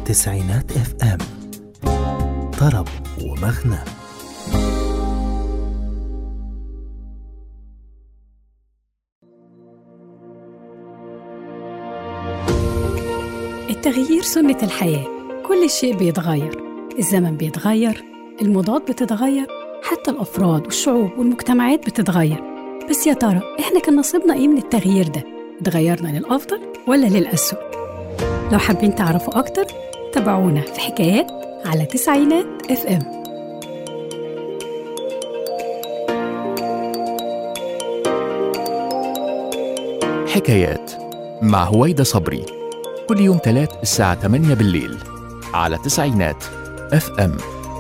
تسعينات اف ام طرب ومغنى التغيير سنة الحياة كل شيء بيتغير الزمن بيتغير الموضات بتتغير حتى الأفراد والشعوب والمجتمعات بتتغير بس يا ترى إحنا كان نصيبنا إيه من التغيير ده؟ اتغيرنا للأفضل ولا للأسوأ؟ لو حابين تعرفوا أكتر تابعونا في حكايات على تسعينات اف ام حكايات مع هويدا صبري كل يوم تلات الساعة 8 بالليل على تسعينات اف ام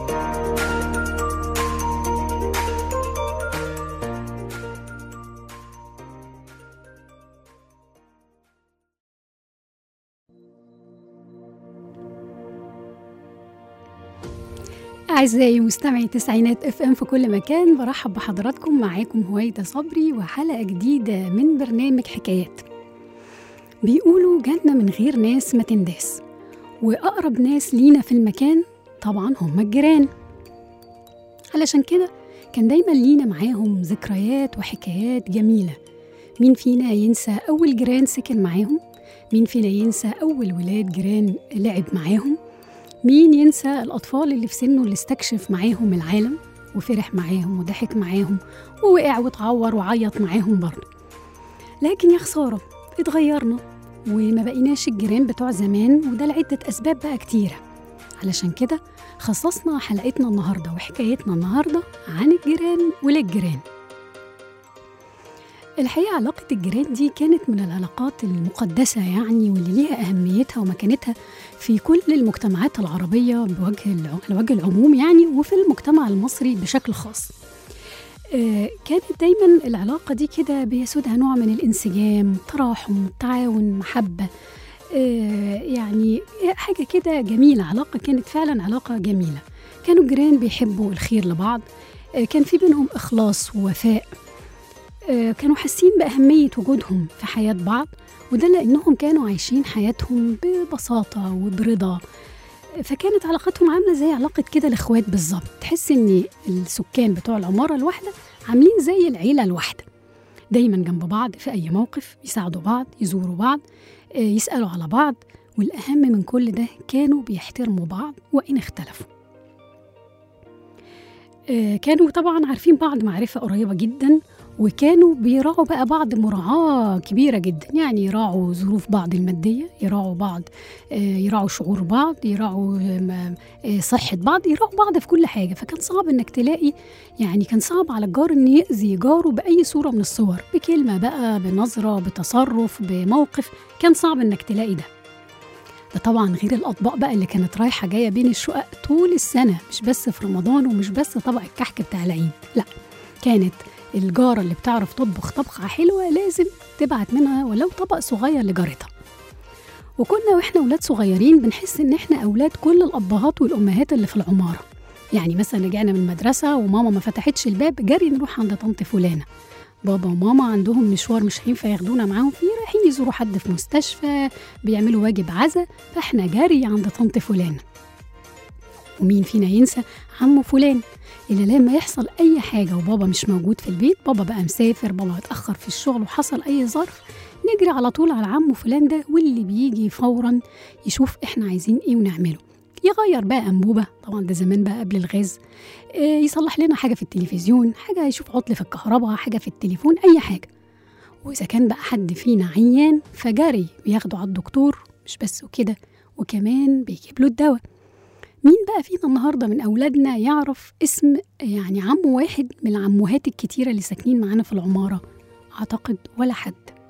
أعزائي مستمعي تسعينات اف ام في كل مكان برحب بحضراتكم معاكم هويدا صبري وحلقة جديدة من برنامج حكايات بيقولوا جنة من غير ناس ما تنداس وأقرب ناس لينا في المكان طبعا هم الجيران علشان كده كان دايما لينا معاهم ذكريات وحكايات جميلة مين فينا ينسى أول جيران سكن معاهم مين فينا ينسى أول ولاد جيران لعب معاهم مين ينسى الأطفال اللي في سنه اللي استكشف معاهم العالم وفرح معاهم وضحك معاهم ووقع واتعور وعيط معاهم برضه لكن يا خسارة اتغيرنا وما بقيناش الجيران بتوع زمان وده لعدة أسباب بقى كتيرة علشان كده خصصنا حلقتنا النهاردة وحكايتنا النهاردة عن الجيران وللجيران الحقيقة علاقة الجيران دي كانت من العلاقات المقدسة يعني واللي ليها أهميتها ومكانتها في كل المجتمعات العربية بوجه الع- على وجه العموم يعني وفي المجتمع المصري بشكل خاص آه، كانت دايما العلاقة دي كده بيسودها نوع من الانسجام تراحم تعاون محبة آه، يعني حاجة كده جميلة علاقة كانت فعلا علاقة جميلة كانوا الجيران بيحبوا الخير لبعض آه، كان في بينهم إخلاص ووفاء آه، كانوا حاسين بأهمية وجودهم في حياة بعض وده لأنهم كانوا عايشين حياتهم ببساطة وبرضا فكانت علاقتهم عاملة زي علاقة كده الإخوات بالظبط تحس إن السكان بتوع العمارة الواحدة عاملين زي العيلة الواحدة دايما جنب بعض في أي موقف يساعدوا بعض يزوروا بعض آه، يسألوا على بعض والأهم من كل ده كانوا بيحترموا بعض وإن اختلفوا آه، كانوا طبعا عارفين بعض معرفة قريبة جدا وكانوا بيراعوا بقى بعض مراعاة كبيرة جدا يعني يراعوا ظروف بعض المادية يراعوا بعض آه، يراعوا شعور بعض يراعوا آم، آه، صحة بعض يراعوا بعض في كل حاجة فكان صعب انك تلاقي يعني كان صعب على الجار ان يأذي جاره بأي صورة من الصور بكلمة بقى بنظرة بتصرف بموقف كان صعب انك تلاقي ده ده طبعا غير الأطباق بقى اللي كانت رايحة جاية بين الشقق طول السنة مش بس في رمضان ومش بس طبق الكحك بتاع العيد لا كانت الجارة اللي بتعرف تطبخ طبخة حلوة لازم تبعت منها ولو طبق صغير لجارتها وكنا واحنا ولاد صغيرين بنحس ان احنا اولاد كل الابهات والامهات اللي في العماره يعني مثلا رجعنا من المدرسه وماما ما فتحتش الباب جري نروح عند طنط فلانه بابا وماما عندهم مشوار مش هينفع ياخدونا معاهم فيه رايحين يزوروا حد في مستشفى بيعملوا واجب عزا فاحنا جري عند طنط فلانه ومين فينا ينسى عمه فلان اللي لما يحصل اي حاجه وبابا مش موجود في البيت بابا بقى مسافر بابا اتاخر في الشغل وحصل اي ظرف نجري على طول على عمه فلان ده واللي بيجي فورا يشوف احنا عايزين ايه ونعمله يغير بقى انبوبه طبعا ده زمان بقى قبل الغاز آه، يصلح لنا حاجه في التلفزيون حاجه يشوف عطل في الكهرباء حاجه في التليفون اي حاجه واذا كان بقى حد فينا عيان فجري بياخده على الدكتور مش بس وكده وكمان بيجيب له الدواء مين بقى فينا النهارده من اولادنا يعرف اسم يعني عم واحد من العموهات الكتيره اللي ساكنين معانا في العماره اعتقد ولا حد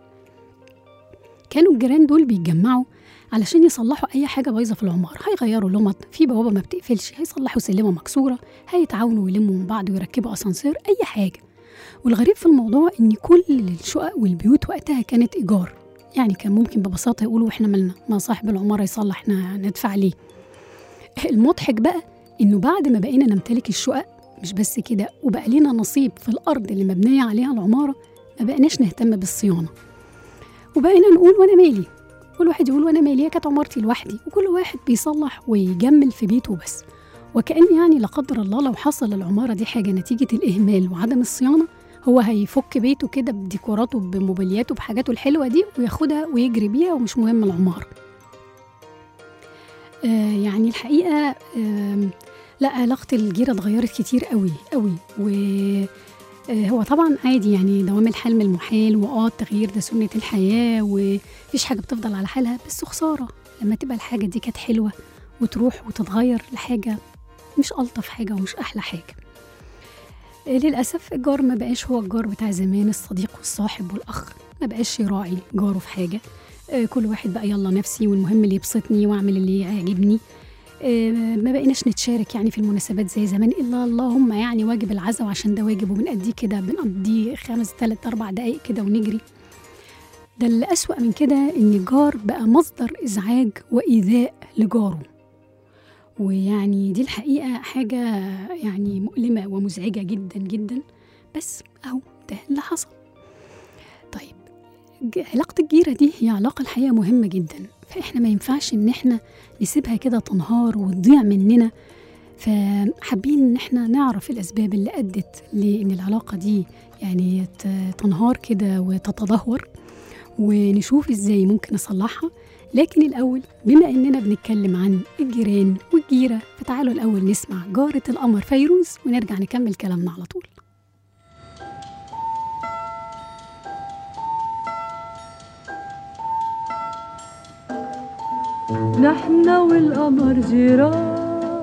كانوا الجيران دول بيتجمعوا علشان يصلحوا اي حاجه بايظه في العماره هيغيروا لمط في بوابه ما بتقفلش هيصلحوا سلمه مكسوره هيتعاونوا ويلموا من بعض ويركبوا اسانسير اي حاجه والغريب في الموضوع ان كل الشقق والبيوت وقتها كانت ايجار يعني كان ممكن ببساطه يقولوا احنا مالنا ما صاحب العماره يصلح احنا ندفع ليه المضحك بقى انه بعد ما بقينا نمتلك الشقق مش بس كده وبقى لينا نصيب في الارض اللي مبنيه عليها العماره ما بقيناش نهتم بالصيانه وبقينا نقول وانا مالي كل واحد يقول وانا مالي هي كانت عمارتي لوحدي وكل واحد بيصلح ويجمل في بيته بس وكأن يعني لا قدر الله لو حصل العمارة دي حاجة نتيجة الإهمال وعدم الصيانة هو هيفك بيته كده بديكوراته بموبيلياته بحاجاته الحلوة دي وياخدها ويجري بيها ومش مهم العمارة آه يعني الحقيقة آه لا علاقة الجيرة اتغيرت كتير قوي قوي و آه، هو طبعا عادي يعني دوام الحال من المحال واه التغيير ده سنة الحياة ومفيش حاجة بتفضل على حالها بس خسارة لما تبقى الحاجة دي كانت حلوة وتروح وتتغير لحاجة مش ألطف حاجة ومش أحلى حاجة آه، للأسف الجار ما بقاش هو الجار بتاع زمان الصديق والصاحب والأخ ما بقاش يراعي جاره في حاجة آه، كل واحد بقى يلا نفسي والمهم اللي يبسطني واعمل اللي يعجبني آه، ما بقيناش نتشارك يعني في المناسبات زي زمان الا اللهم يعني واجب العزاء وعشان ده واجب وبنأديه كده بنقضيه خمس ثلاث اربع دقايق كده ونجري ده اللي أسوأ من كده إن الجار بقى مصدر إزعاج وإيذاء لجاره ويعني دي الحقيقة حاجة يعني مؤلمة ومزعجة جدا جدا بس أهو ده اللي حصل طيب ج- علاقة الجيرة دي هي علاقة الحقيقة مهمة جدا فإحنا ما ينفعش إن إحنا نسيبها كده تنهار وتضيع مننا فحابين إن إحنا نعرف الأسباب اللي أدت لإن العلاقة دي يعني ت- تنهار كده وتتدهور ونشوف إزاي ممكن نصلحها لكن الأول بما إننا بنتكلم عن الجيران والجيرة فتعالوا الأول نسمع جارة القمر فيروز ونرجع نكمل كلامنا على طول نحن والقمر جيران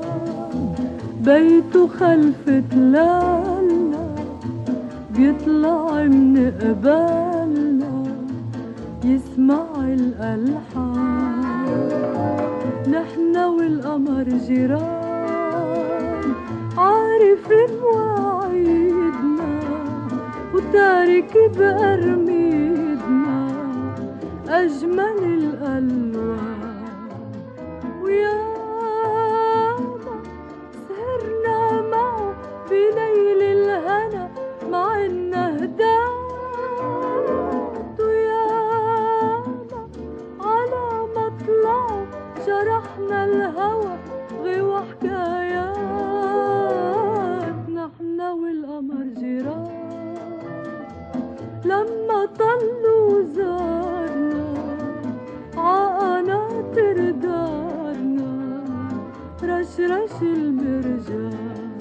بيته خلف تلالنا بيطلع من قبالنا يسمع الألحان نحن والقمر جيران عارف مواعيدنا وتارك بأرميدنا أجمل الألوان وياما سهرنا معه في ليل الهنا مع النهدات وياما على مطلعه شرحنا الهوى غوى حكايات نحن والقمر جيران لما طلوا زارنا عقناطر دارنا رشرش المرجان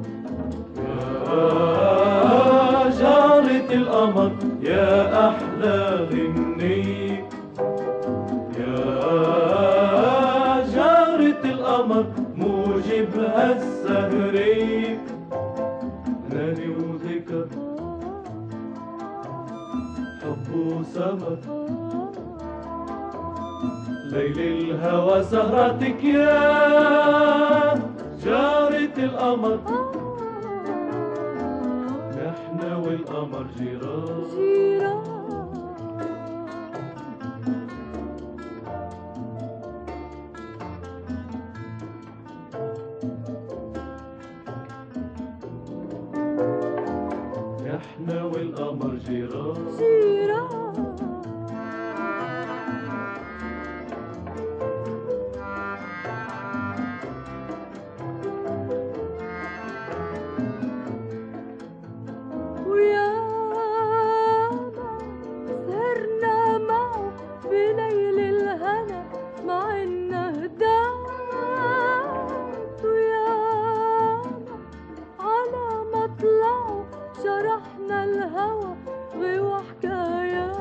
يا جارة القمر يا أحلى غنية يا جارة القمر موجبها السهرية نادي وذكر حب وسمر ليل الهوى سهرتك يا جارة القمر نحن والقمر جيران جيران نحن والقمر جيران جيران وياما سهرنا معه في ليل الهنا مع النهدات وياما على مطلعه شرحنا الهوى غوى حكايات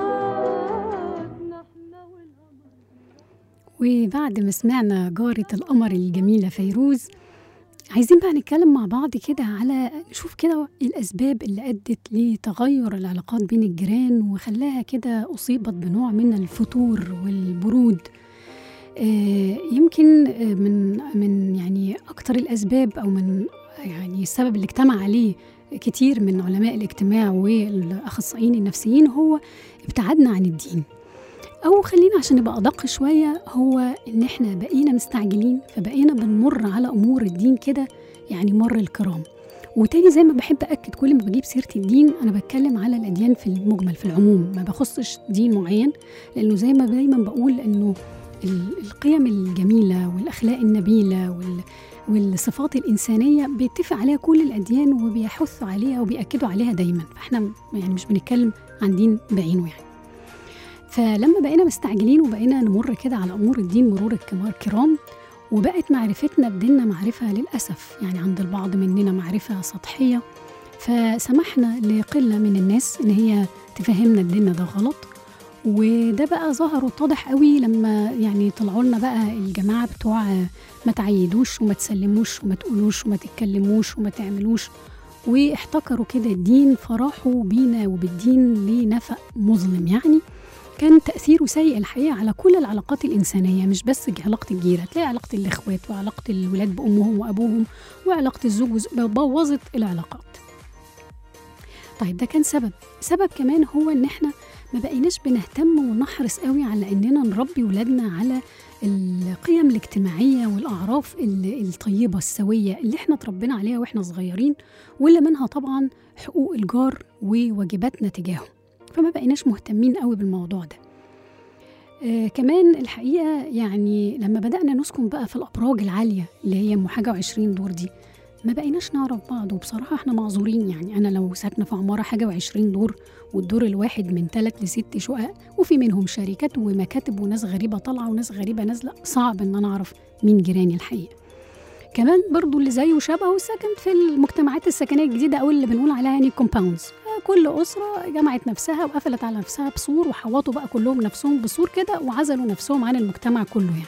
نحن والقمر وبعد ما سمعنا جارة القمر الجميلة فيروز عايزين بقى نتكلم مع بعض كده على نشوف كده الأسباب اللي أدت لتغير العلاقات بين الجيران وخلاها كده أصيبت بنوع من الفتور والبرود آه، يمكن آه، من من يعني أكتر الأسباب أو من يعني السبب اللي اجتمع عليه كتير من علماء الاجتماع والأخصائيين النفسيين هو ابتعادنا عن الدين أو خلينا عشان نبقى أدق شوية هو إن إحنا بقينا مستعجلين فبقينا بنمر على أمور الدين كده يعني مر الكرام وتاني زي ما بحب أكد كل ما بجيب سيرة الدين أنا بتكلم على الأديان في المجمل في العموم ما بخصش دين معين لأنه زي ما دايما بقول إنه ال- القيم الجميلة والأخلاق النبيلة وال والصفات الإنسانية بيتفق عليها كل الأديان وبيحثوا عليها وبيأكدوا عليها دايما فإحنا يعني مش بنتكلم عن دين بعينه يعني فلما بقينا مستعجلين وبقينا نمر كده على أمور الدين مرور الكما- الكرام وبقت معرفتنا بديننا معرفة للأسف يعني عند البعض مننا معرفة سطحية فسمحنا لقلة من الناس إن هي تفهمنا الدين ده غلط وده بقى ظهر واتضح قوي لما يعني طلعوا لنا بقى الجماعة بتوع ما تعيدوش وما تسلموش وما تقولوش وما تتكلموش وما تعملوش واحتكروا كده الدين فراحوا بينا وبالدين لنفق مظلم يعني كان تأثيره سيء الحقيقة على كل العلاقات الإنسانية مش بس علاقة الجيرة تلاقي علاقة الإخوات وعلاقة الولاد بأمهم وأبوهم وعلاقة الزوج وز- بوظت العلاقات طيب ده كان سبب سبب كمان هو إن إحنا ما بقيناش بنهتم ونحرص قوي على إننا نربي ولادنا على القيم الاجتماعية والأعراف ال- الطيبة السوية اللي احنا اتربينا عليها واحنا صغيرين واللي منها طبعا حقوق الجار وواجباتنا تجاهه فما بقيناش مهتمين قوي بالموضوع ده آه كمان الحقيقة يعني لما بدأنا نسكن بقى في الأبراج العالية اللي هي أم حاجة وعشرين دور دي ما بقيناش نعرف بعض وبصراحة احنا معذورين يعني أنا لو ساكنة في عمارة حاجة وعشرين دور والدور الواحد من ثلاث لست شقق وفي منهم شركات ومكاتب وناس غريبة طالعة وناس غريبة نازلة صعب إن أنا أعرف مين جيراني الحقيقة كمان برضو اللي زيه وشبهه ساكن في المجتمعات السكنية الجديدة أو اللي بنقول عليها يعني كومباوندز كل أسرة جمعت نفسها وقفلت على نفسها بسور وحوطوا بقى كلهم نفسهم بسور كده وعزلوا نفسهم عن المجتمع كله يعني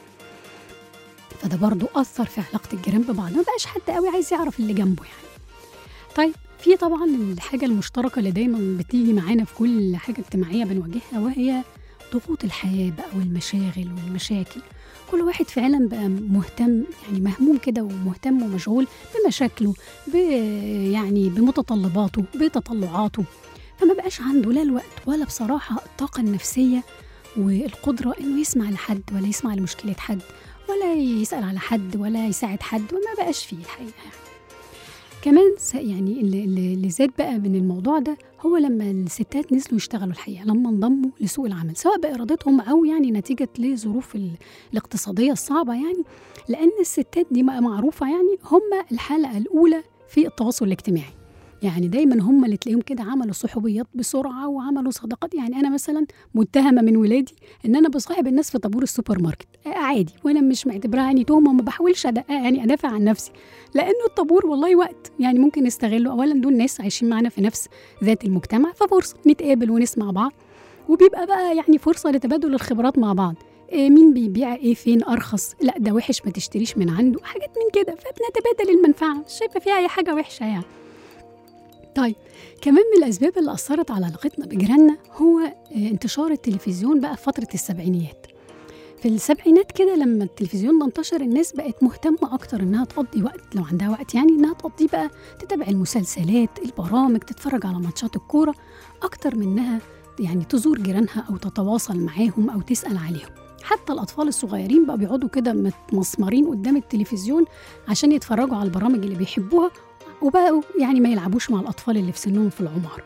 فده برضو أثر في علاقة الجيران ببعض ما بقاش حد قوي عايز يعرف اللي جنبه يعني طيب في طبعا الحاجة المشتركة اللي دايما بتيجي معانا في كل حاجة اجتماعية بنواجهها وهي ضغوط الحياة بقى والمشاغل والمشاكل كل واحد فعلا بقى مهتم يعني مهموم كده ومهتم ومشغول بمشاكله ب يعني بمتطلباته بتطلعاته فما بقاش عنده لا الوقت ولا بصراحة الطاقة النفسية والقدرة إنه يسمع لحد ولا يسمع لمشكلة حد ولا يسأل على حد ولا يساعد حد وما بقاش فيه الحقيقة يعني. كمان س- يعني اللي, اللي اللي زاد بقى من الموضوع ده هو لما الستات نزلوا يشتغلوا الحقيقة لما انضموا لسوق العمل سواء بإرادتهم أو يعني نتيجة لظروف ال- الاقتصادية الصعبة يعني لأن الستات دي بقى معروفة يعني هم الحلقة الأولى في التواصل الاجتماعي يعني دايما هم اللي تلاقيهم كده عملوا صحوبيات بسرعة وعملوا صداقات يعني أنا مثلا متهمة من ولادي إن أنا بصاحب الناس في طابور السوبر ماركت آه، عادي وأنا مش معتبراها يعني تهمة وما بحاولش أدق- يعني أدافع عن نفسي لأنه الطابور والله وقت يعني ممكن نستغله أولا دول ناس عايشين معانا في نفس ذات المجتمع ففرصة نتقابل ونسمع بعض وبيبقى بقى يعني فرصة لتبادل الخبرات مع بعض إيه مين بيبيع ايه فين ارخص لا ده وحش ما تشتريش من عنده حاجات من كده فبنتبادل المنفعه مش شايفه فيها اي حاجه وحشه يعني طيب كمان من الاسباب اللي اثرت على علاقتنا بجيراننا هو آه، انتشار التلفزيون بقى في فتره السبعينيات في السبعينات كده لما التلفزيون ده انتشر الناس بقت مهتمة أكتر إنها تقضي وقت لو عندها وقت يعني إنها تقضي بقى تتابع المسلسلات البرامج تتفرج على ماتشات الكورة أكتر من إنها يعني تزور جيرانها أو تتواصل معاهم أو تسأل عليهم حتى الأطفال الصغيرين بقى بيقعدوا كده متمسمرين قدام التلفزيون عشان يتفرجوا على البرامج اللي بيحبوها وبقوا يعني ما يلعبوش مع الأطفال اللي في سنهم في العمر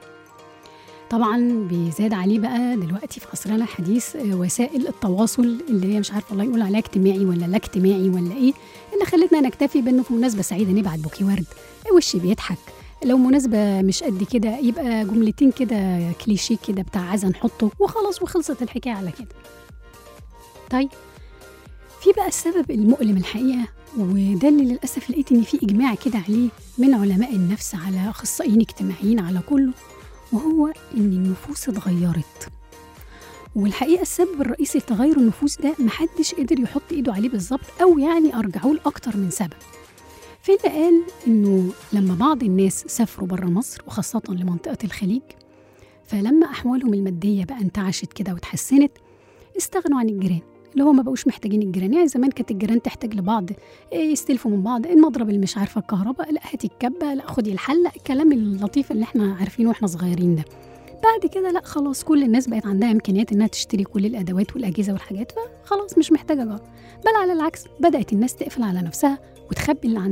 طبعا بيزاد عليه بقى دلوقتي في عصرنا الحديث آه، وسائل التواصل اللي هي مش عارفه الله يقول عليها اجتماعي ولا لا اجتماعي ولا ايه اللي خلتنا نكتفي بانه في مناسبه سعيده نبعت بوكي ورد وش بيضحك لو مناسبة مش قد كده يبقى جملتين كده كليشيه كده بتاع عايزة نحطه وخلاص وخلصت الحكاية على كده طيب في بقى السبب المؤلم الحقيقة وده اللي للأسف لقيت إن في إجماع كده عليه من علماء النفس على أخصائيين اجتماعيين على كله وهو إن النفوس اتغيرت والحقيقة السبب الرئيسي لتغير النفوس ده محدش قدر يحط إيده عليه بالظبط أو يعني أرجعوه لأكتر من سبب في اللي قال إنه لما بعض الناس سافروا بره مصر وخاصة لمنطقة الخليج فلما أحوالهم المادية بقى انتعشت كده وتحسنت استغنوا عن الجيران اللي هو ما بقوش محتاجين الجيران يعني زمان كانت الجيران تحتاج لبعض إيه، يستلفوا من بعض المضرب اللي مش عارفه الكهرباء لا هاتي الكبه لا خدي الحله الكلام اللطيف اللي احنا عارفينه واحنا صغيرين ده بعد كده لا خلاص كل الناس بقت عندها امكانيات انها تشتري كل الادوات والاجهزه والحاجات فخلاص مش محتاجه جار بل على العكس بدات الناس تقفل على نفسها وتخبي اللي عندها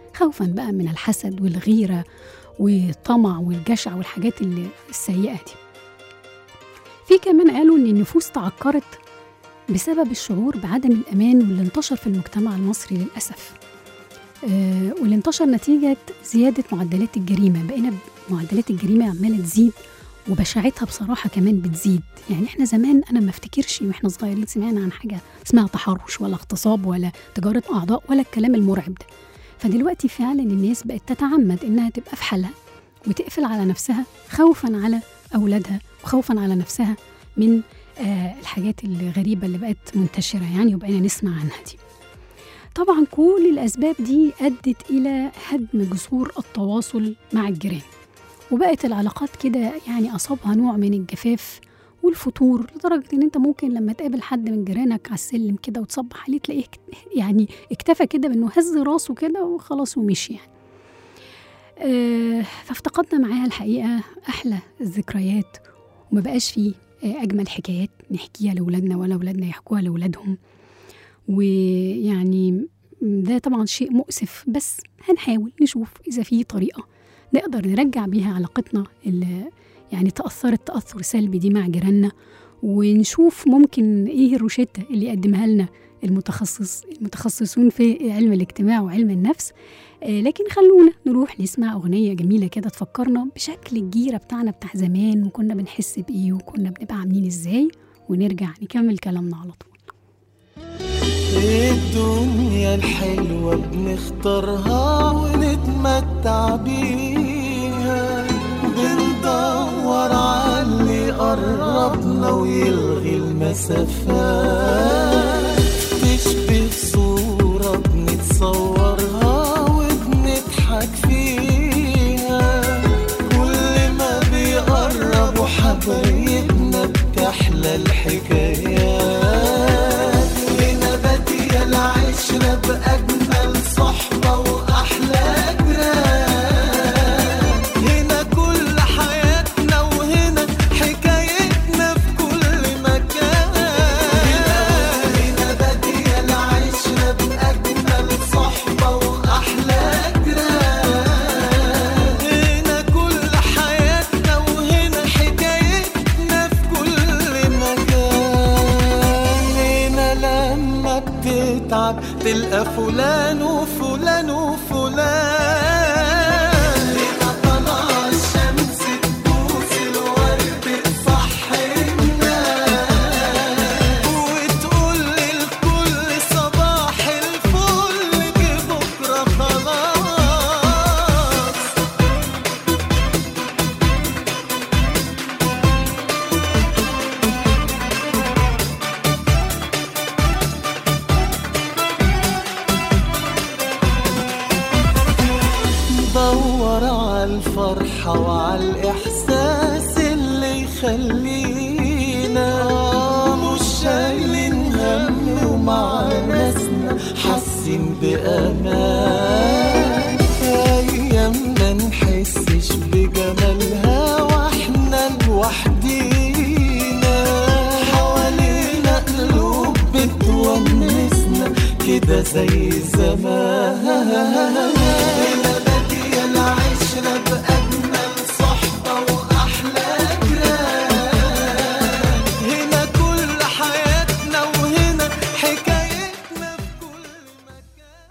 خوفا بقى من الحسد والغيرة والطمع والجشع والحاجات اللي السيئة دي في كمان قالوا إن النفوس تعكرت بسبب الشعور بعدم الأمان واللي انتشر في المجتمع المصري للأسف آه واللي انتشر نتيجة زيادة معدلات الجريمة بقينا معدلات الجريمة عمالة تزيد وبشاعتها بصراحة كمان بتزيد يعني احنا زمان أنا ما افتكرش واحنا صغيرين سمعنا عن حاجة اسمها تحرش ولا اغتصاب ولا تجارة أعضاء ولا الكلام المرعب ده فدلوقتي فعلا الناس بقت تتعمد إنها تبقى في حالها وتقفل على نفسها خوفا على أولادها وخوفا على نفسها من آه الحاجات الغريبة اللي بقت منتشرة يعني وبقينا نسمع عنها دي طبعا كل الأسباب دي أدت إلى هدم جسور التواصل مع الجيران وبقت العلاقات كده يعني أصابها نوع من الجفاف والفتور لدرجة إن أنت ممكن لما تقابل حد من جيرانك على السلم كده وتصبح عليه تلاقيه يعني اكتفى كده بإنه هز راسه كده وخلاص ومشي يعني. آه فافتقدنا معاها الحقيقة أحلى الذكريات وما بقاش فيه آه أجمل حكايات نحكيها لأولادنا ولا أولادنا يحكوها لأولادهم ويعني ده طبعا شيء مؤسف بس هنحاول نشوف إذا في طريقة نقدر نرجع بيها علاقتنا اللي يعني تأثرت تأثر سلبي دي مع جيراننا ونشوف ممكن إيه الروشتة اللي يقدمها لنا المتخصص المتخصصون في علم الاجتماع وعلم النفس آه لكن خلونا نروح نسمع أغنية جميلة كده تفكرنا بشكل الجيرة بتاعنا بتاع زمان وكنا بنحس بإيه وكنا بنبقى عاملين إزاي ونرجع نكمل كلامنا على طول الدنيا الحلوة بنختارها ونتمتع بيها بندور على اللي يقربنا ويلغي المسافات تشبه صورة بنتصورها وبنضحك فيها كل ما بيقربوا حبايبنا بتحلى الحكايات هنا بادية العشرة بأجمل صحبة وأحلى جيران هنا كل حياتنا وهنا حكايتنا في كل مكان هنا بادية العشرة بأجمل صحبة وأحلى جيران هنا كل حياتنا وهنا حكايتنا في كل مكان هنا لما بتتعب تلقى فلان وفلان وفلان هنا طلع الشمس تبوس الورد تصحينا وتقول للكل صباح الفل جه بكره خلاص ندور على الفرحة وعلى الإحساس اللي يخلينا مش شايلين هم ومع ناسنا حاسين بأمان أيامنا نحسش بجمالها واحنا لوحدينا حوالينا قلوب بتونسنا كده زي زمان هنا بادية العشرة بأجمل صحبة وأحلى جيران هنا كل حياتنا وهنا حكايتنا في كل مكان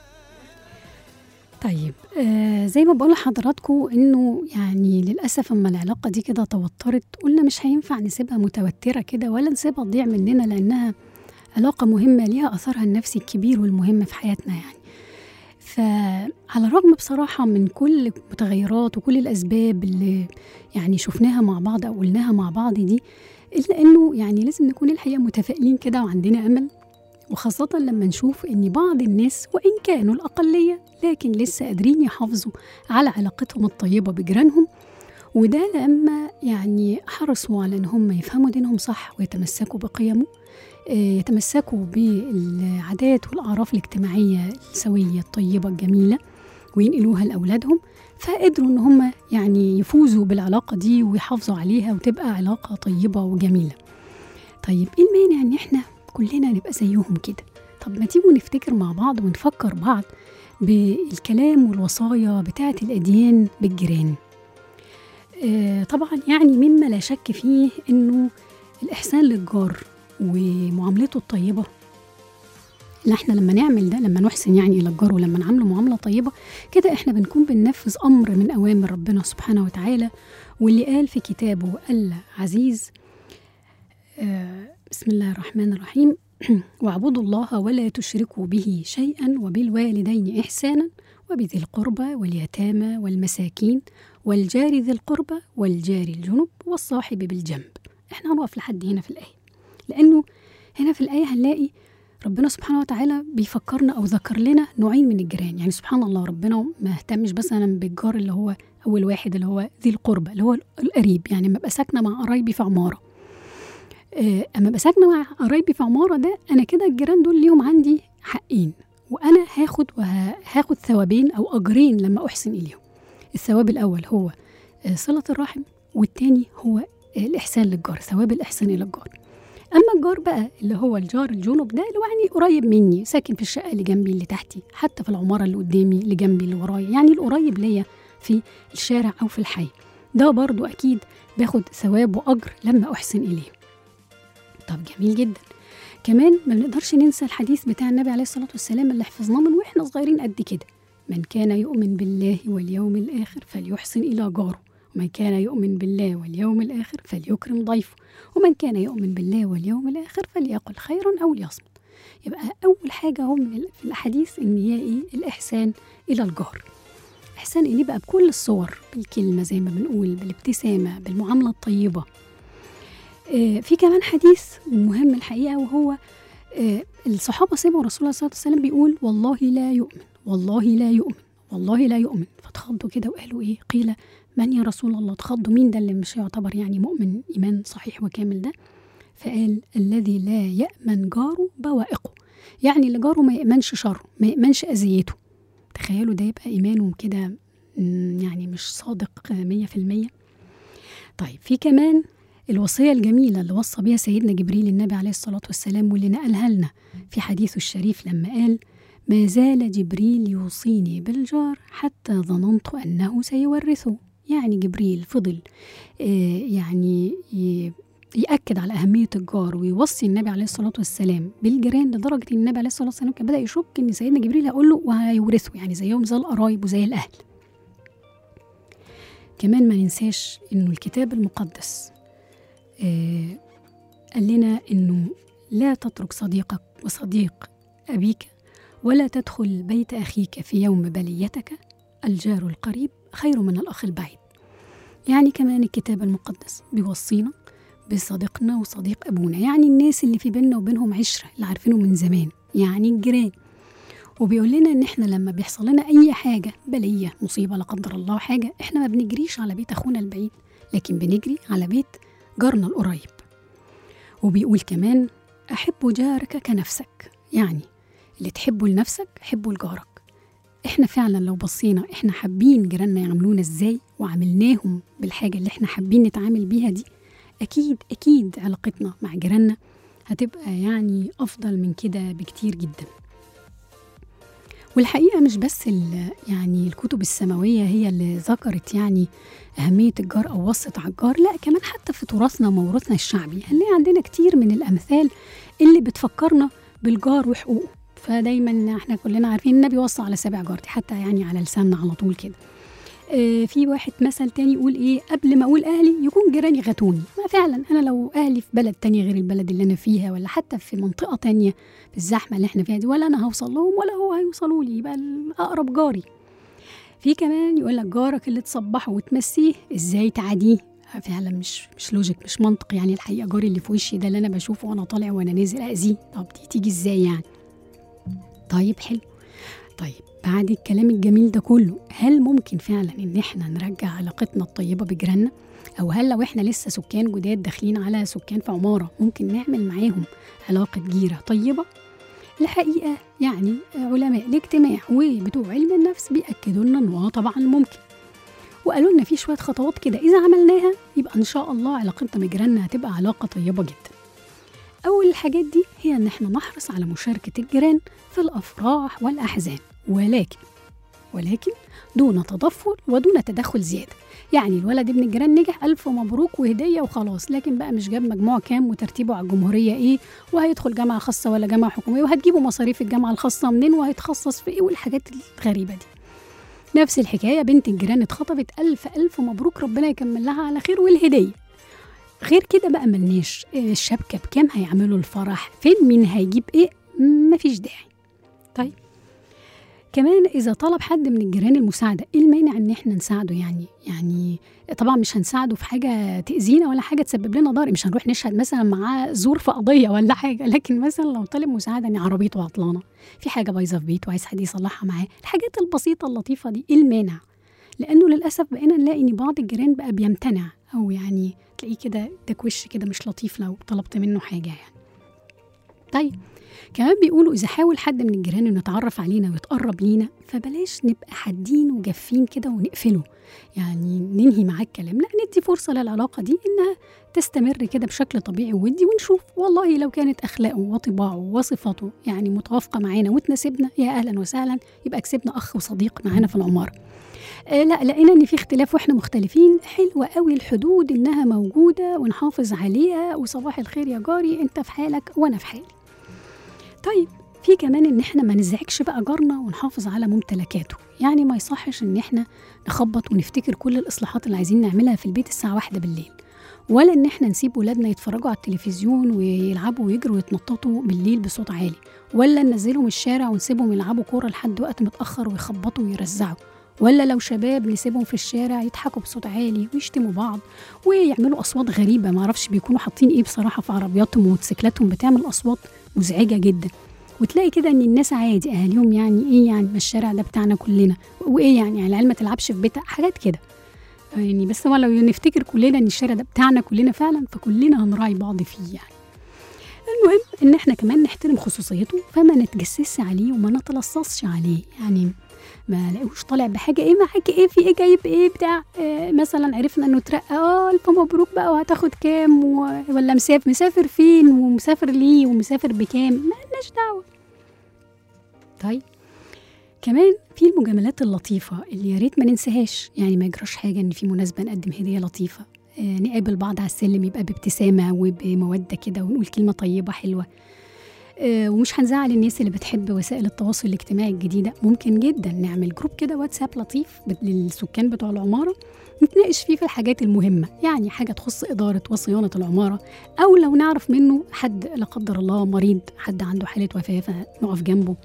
طيب آه زي ما بقول لحضراتكم انه يعني للاسف اما العلاقه دي كده توترت قلنا مش هينفع نسيبها متوتره كده ولا نسيبها تضيع مننا لانها علاقه مهمه ليها اثرها النفسي الكبير والمهم في حياتنا يعني فعلى الرغم بصراحة من كل المتغيرات وكل الأسباب اللي يعني شفناها مع بعض أو قلناها مع بعض دي إلا إنه يعني لازم نكون الحقيقة متفائلين كده وعندنا أمل وخاصة لما نشوف إن بعض الناس وإن كانوا الأقلية لكن لسه قادرين يحافظوا على علاقتهم الطيبة بجيرانهم وده لما يعني حرصوا على إن هم يفهموا دينهم صح ويتمسكوا بقيمه آه، يتمسكوا بالعادات والأعراف الاجتماعية السوية الطيبة الجميلة وينقلوها لأولادهم فقدروا إن هم يعني يفوزوا بالعلاقة دي ويحافظوا عليها وتبقى علاقة طيبة وجميلة طيب إيه المانع إن إحنا كلنا نبقى زيهم كده طب ما تيجوا نفتكر مع بعض ونفكر بعض بالكلام والوصايا بتاعة الأديان بالجيران آه، طبعا يعني مما لا شك فيه انه الاحسان للجار ومعاملته الطيبه لا احنا لما نعمل ده لما نحسن يعني الى الجار ولما نعامله معامله طيبه كده احنا بنكون بننفذ امر من اوامر ربنا سبحانه وتعالى واللي قال في كتابه العزيز آه، بسم الله الرحمن الرحيم واعبدوا الله ولا تشركوا به شيئا وبالوالدين احسانا وبذي القربى واليتامى والمساكين والجار ذي القربى والجار الجنب والصاحب بالجنب احنا هنقف لحد هنا في الآية لأنه هنا في الآية هنلاقي ربنا سبحانه وتعالى بيفكرنا أو ذكر لنا نوعين من الجيران يعني سبحان الله ربنا ما اهتمش مثلا بالجار اللي هو أول واحد اللي هو ذي القربى اللي هو القريب يعني ما ابقى ساكنة مع قرايبي في عمارة آه، اما ابقى ساكنه مع قرايبي في عماره ده انا كده الجيران دول ليهم عندي حقين وانا هاخد وهاخد ثوابين او اجرين لما احسن اليهم الثواب الاول هو آه، صله الرحم والتاني هو آه، الاحسان للجار ثواب الاحسان الى الجار اما الجار بقى اللي هو الجار الجنوب ده اللي هو يعني قريب مني ساكن في الشقه اللي جنبي اللي تحتي حتى في العماره اللي قدامي اللي جنبي اللي ورايا يعني القريب ليا في الشارع او في الحي ده برضو اكيد باخد ثواب واجر لما احسن اليه طب جميل جدا كمان ما بنقدرش ننسى الحديث بتاع النبي عليه الصلاه والسلام اللي حفظناه من واحنا صغيرين قد كده من كان يؤمن بالله واليوم الاخر فليحسن الى جاره ومن كان يؤمن بالله واليوم الآخر فليكرم ضيفه ومن كان يؤمن بالله واليوم الآخر فليقل خيرا أو ليصمت يبقى أول حاجة هم في الأحاديث إن هي إيه الإحسان إلى الجار إحسان إليه بقى بكل الصور بالكلمة زي ما بنقول بالابتسامة بالمعاملة الطيبة آه، في كمان حديث مهم الحقيقة وهو آه، الصحابة سمعوا رسول الله صلى الله عليه وسلم بيقول والله لا يؤمن والله لا يؤمن والله لا يؤمن فتخضوا كده وقالوا إيه قيل من يا رسول الله تخضوا مين ده اللي مش يعتبر يعني مؤمن إيمان صحيح وكامل ده فقال الذي لا يأمن جاره بوائقه يعني اللي جاره ما يأمنش شره ما يأمنش أذيته تخيلوا ده يبقى إيمانهم كده مم، يعني مش صادق مية في المية طيب في كمان الوصية الجميلة اللي وصى بها سيدنا جبريل النبي عليه الصلاة والسلام واللي نقلها لنا في حديثه الشريف لما قال ما زال جبريل يوصيني بالجار حتى ظننت أنه سيورثه يعني جبريل فضل آه، يعني ي- يأكد على أهمية الجار ويوصي النبي عليه الصلاة والسلام بالجيران لدرجة إن النبي عليه الصلاة والسلام كان بدأ يشك إن سيدنا جبريل هيقول له وهيورثه يعني زيهم زي القرايب وزي الأهل كمان ما ننساش إنه الكتاب المقدس آه، قال لنا إنه لا تترك صديقك وصديق أبيك ولا تدخل بيت أخيك في يوم بليتك الجار القريب خير من الأخ البعيد يعني كمان الكتاب المقدس بيوصينا بصديقنا وصديق أبونا يعني الناس اللي في بيننا وبينهم عشرة اللي عارفينه من زمان يعني الجيران وبيقول لنا ان احنا لما بيحصل لنا اي حاجه بليه مصيبه لا قدر الله حاجه احنا ما بنجريش على بيت اخونا البعيد لكن بنجري على بيت جارنا القريب وبيقول كمان احب جارك كنفسك يعني اللي تحبه لنفسك حبه لجارك احنا فعلا لو بصينا احنا حابين جيراننا يعاملونا ازاي وعاملناهم بالحاجه اللي احنا حابين نتعامل بيها دي اكيد اكيد علاقتنا مع جيراننا هتبقى يعني افضل من كده بكتير جدا والحقيقه مش بس ال- يعني الكتب السماويه هي اللي ذكرت يعني اهميه الجار او وصت على الجار لا كمان حتى في تراثنا وموروثنا الشعبي هنلاقي عندنا كتير من الامثال اللي بتفكرنا بالجار وحقوقه فدايما احنا كلنا عارفين النبي وصى على سبع جار دي حتى يعني على لساننا على طول كده آه، في واحد مثل تاني يقول ايه قبل ما اقول اهلي يكون جيراني غتوني ما فعلا انا لو اهلي في بلد تانية غير البلد اللي انا فيها ولا حتى في منطقه تانية في الزحمه اللي احنا فيها دي ولا انا هوصل لهم ولا هو هيوصلوا لي يبقى الاقرب جاري في كمان يقول لك جارك اللي تصبحه وتمسيه ازاي تعاديه فعلا مش مش لوجيك مش منطق يعني الحقيقه جاري اللي في وشي ده اللي انا بشوفه وانا طالع وانا نازل اذيه طب دي تيجي ازاي يعني طيب حلو طيب بعد الكلام الجميل ده كله هل ممكن فعلا ان احنا نرجع علاقتنا الطيبه بجيراننا او هل لو احنا لسه سكان جداد داخلين على سكان في عماره ممكن نعمل معاهم علاقه جيره طيبه الحقيقه يعني علماء الاجتماع وبتوع علم النفس بياكدوا لنا انه آه طبعا ممكن وقالوا لنا في شويه خطوات كده اذا عملناها يبقى ان شاء الله علاقتنا بجيراننا هتبقى علاقه طيبه جدا أول الحاجات دي هي إن إحنا نحرص على مشاركة الجيران في الأفراح والأحزان ولكن ولكن دون تضفر ودون تدخل زيادة يعني الولد ابن الجيران نجح ألف مبروك وهدية وخلاص لكن بقى مش جاب مجموع كام وترتيبه على الجمهورية إيه وهيدخل جامعة خاصة ولا جامعة حكومية وهتجيبوا مصاريف الجامعة الخاصة منين وهيتخصص في إيه والحاجات الغريبة دي نفس الحكاية بنت الجيران اتخطبت ألف ألف مبروك ربنا يكمل لها على خير والهدية غير كده بقى ملناش إيه الشبكة بكام هيعملوا الفرح فين مين هيجيب ايه مفيش داعي طيب كمان إذا طلب حد من الجيران المساعدة إيه المانع إن إحنا نساعده يعني يعني طبعا مش هنساعده في حاجة تأذينا ولا حاجة تسبب لنا ضرر مش هنروح نشهد مثلا معاه زور في قضية ولا حاجة لكن مثلا لو طلب مساعدة إن عربيته عطلانة في حاجة بايظة في بيته وعايز حد يصلحها معاه الحاجات البسيطة اللطيفة دي إيه المانع لأنه للأسف بقينا نلاقي إن بعض الجيران بقى بيمتنع أو يعني تلاقيه كده اداك وش كده مش لطيف لو طلبت منه حاجة يعني طيب كمان بيقولوا إذا حاول حد من الجيران إنه يتعرف علينا ويتقرب لينا فبلاش نبقى حادين وجافين كده ونقفله يعني ننهي معاه الكلام لا ندي فرصة للعلاقة دي إنها تستمر كده بشكل طبيعي وودي ونشوف والله لو كانت أخلاقه وطباعه وصفاته يعني متوافقة معانا وتناسبنا يا أهلا وسهلا يبقى كسبنا أخ وصديق معانا في العمارة آه لا لقينا ان في اختلاف واحنا مختلفين حلوه قوي الحدود انها موجوده ونحافظ عليها وصباح الخير يا جاري انت في حالك وانا في حالي طيب في كمان ان احنا ما نزعجش بقى جارنا ونحافظ على ممتلكاته يعني ما يصحش ان احنا نخبط ونفتكر كل الاصلاحات اللي عايزين نعملها في البيت الساعه واحدة بالليل ولا ان احنا نسيب ولادنا يتفرجوا على التلفزيون ويلعبوا ويجروا ويتنططوا بالليل بصوت عالي ولا ننزلهم الشارع ونسيبهم يلعبوا كوره لحد وقت متاخر ويخبطوا ويرزعوا ولا لو شباب نسيبهم في الشارع يضحكوا بصوت عالي ويشتموا بعض ويعملوا اصوات غريبه ما اعرفش بيكونوا حاطين ايه بصراحه في عربياتهم وموتوسيكلاتهم بتعمل اصوات مزعجه جدا وتلاقي كده ان الناس عادي اهاليهم يعني ايه يعني ما الشارع ده بتاعنا كلنا وايه يعني يعني العيال ما تلعبش في بيتها حاجات كده يعني بس هو لو نفتكر كلنا ان الشارع ده بتاعنا كلنا فعلا فكلنا هنراعي بعض فيه يعني المهم ان احنا كمان نحترم خصوصيته فما نتجسسش عليه وما نتلصصش عليه يعني ما لاقوش طالع بحاجه ايه معاك ايه في ايه جايب ايه بتاع إيه مثلا عرفنا انه اترقى اه الف مبروك بقى وهتاخد كام و... ولا مسافر مسافر فين ومسافر ليه ومسافر بكام ما لناش دعوه طيب كمان في المجاملات اللطيفة اللي يا ريت ما ننساهاش يعني ما يجراش حاجة إن في مناسبة نقدم هدية لطيفة آه نقابل بعض على السلم يبقى بابتسامة وبمودة كده ونقول كلمة طيبة حلوة آه ومش هنزعل الناس اللي بتحب وسائل التواصل الاجتماعي الجديدة ممكن جدا نعمل جروب كده واتساب لطيف للسكان بتوع العمارة نتناقش فيه في الحاجات المهمة يعني حاجة تخص إدارة وصيانة العمارة أو لو نعرف منه حد لا قدر الله مريض حد عنده حالة وفاة فنقف جنبه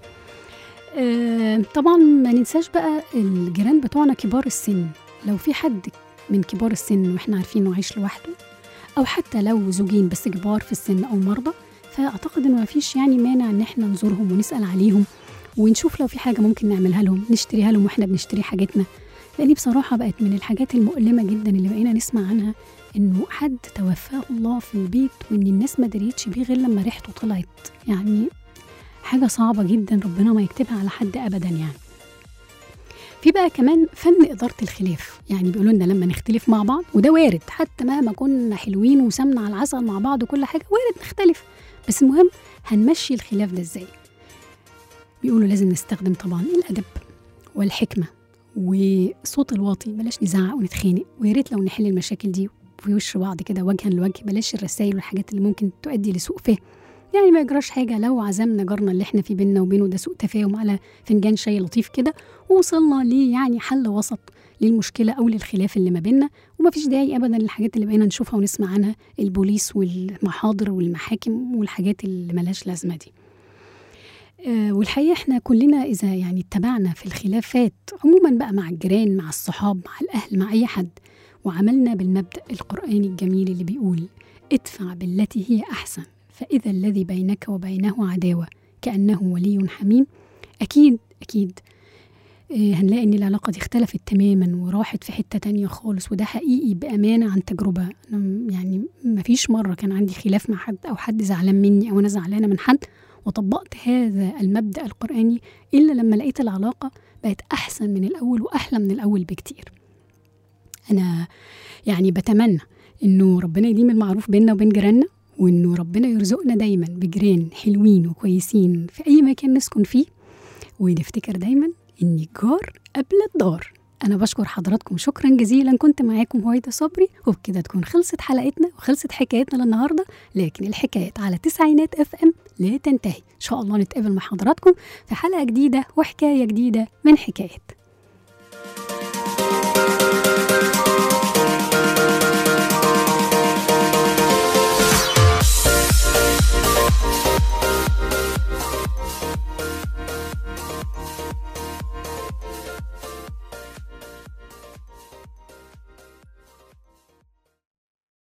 آه طبعا ما ننساش بقى الجيران بتوعنا كبار السن لو في حد من كبار السن واحنا عارفين انه عايش لوحده او حتى لو زوجين بس كبار في السن او مرضى فاعتقد انه ما فيش يعني مانع ان احنا نزورهم ونسال عليهم ونشوف لو في حاجه ممكن نعملها لهم نشتريها لهم واحنا بنشتري حاجتنا لان بصراحه بقت من الحاجات المؤلمه جدا اللي بقينا نسمع عنها انه حد توفاه الله في البيت وان الناس ما دريتش بيه غير لما ريحته طلعت يعني حاجة صعبة جدا ربنا ما يكتبها على حد أبدا يعني في بقى كمان فن إدارة الخلاف يعني بيقولوا لنا لما نختلف مع بعض وده وارد حتى مهما كنا حلوين وسمنا على العسل مع بعض وكل حاجة وارد نختلف بس المهم هنمشي الخلاف ده ازاي بيقولوا لازم نستخدم طبعا الأدب والحكمة والصوت الواطي بلاش نزعق ونتخانق ويا ريت لو نحل المشاكل دي في وش بعض كده وجها لوجه بلاش الرسائل والحاجات اللي ممكن تؤدي لسوء فهم يعني ما يجراش حاجه لو عزمنا جارنا اللي احنا في بينا وبينه ده سوء تفاهم على فنجان شاي لطيف كده ووصلنا ليه يعني حل وسط للمشكله او للخلاف اللي ما بينا وما فيش داعي ابدا للحاجات اللي بقينا نشوفها ونسمع عنها البوليس والمحاضر والمحاكم والحاجات اللي ملهاش لازمه دي آه والحقيقه احنا كلنا اذا يعني اتبعنا في الخلافات عموما بقى مع الجيران مع الصحاب مع الاهل مع اي حد وعملنا بالمبدا القراني الجميل اللي بيقول ادفع بالتي هي احسن فإذا الذي بينك وبينه عداوة كأنه ولي حميم أكيد أكيد هنلاقي إن العلاقة دي اختلفت تماما وراحت في حتة تانية خالص وده حقيقي بأمانة عن تجربة أنا يعني مفيش مرة كان عندي خلاف مع حد أو حد زعلان مني أو أنا زعلانة من حد وطبقت هذا المبدأ القرآني إلا لما لقيت العلاقة بقت أحسن من الأول وأحلى من الأول بكتير أنا يعني بتمنى إنه ربنا يديم المعروف بيننا وبين جيراننا وإنه ربنا يرزقنا دايما بجيران حلوين وكويسين في أي مكان نسكن فيه ونفتكر دايما إن الجار قبل الدار أنا بشكر حضراتكم شكرا جزيلا كنت معاكم هويدا صبري وبكده تكون خلصت حلقتنا وخلصت حكايتنا للنهارده لكن الحكايات على تسعينات اف ام لا تنتهي إن شاء الله نتقابل مع حضراتكم في حلقة جديدة وحكاية جديدة من حكايات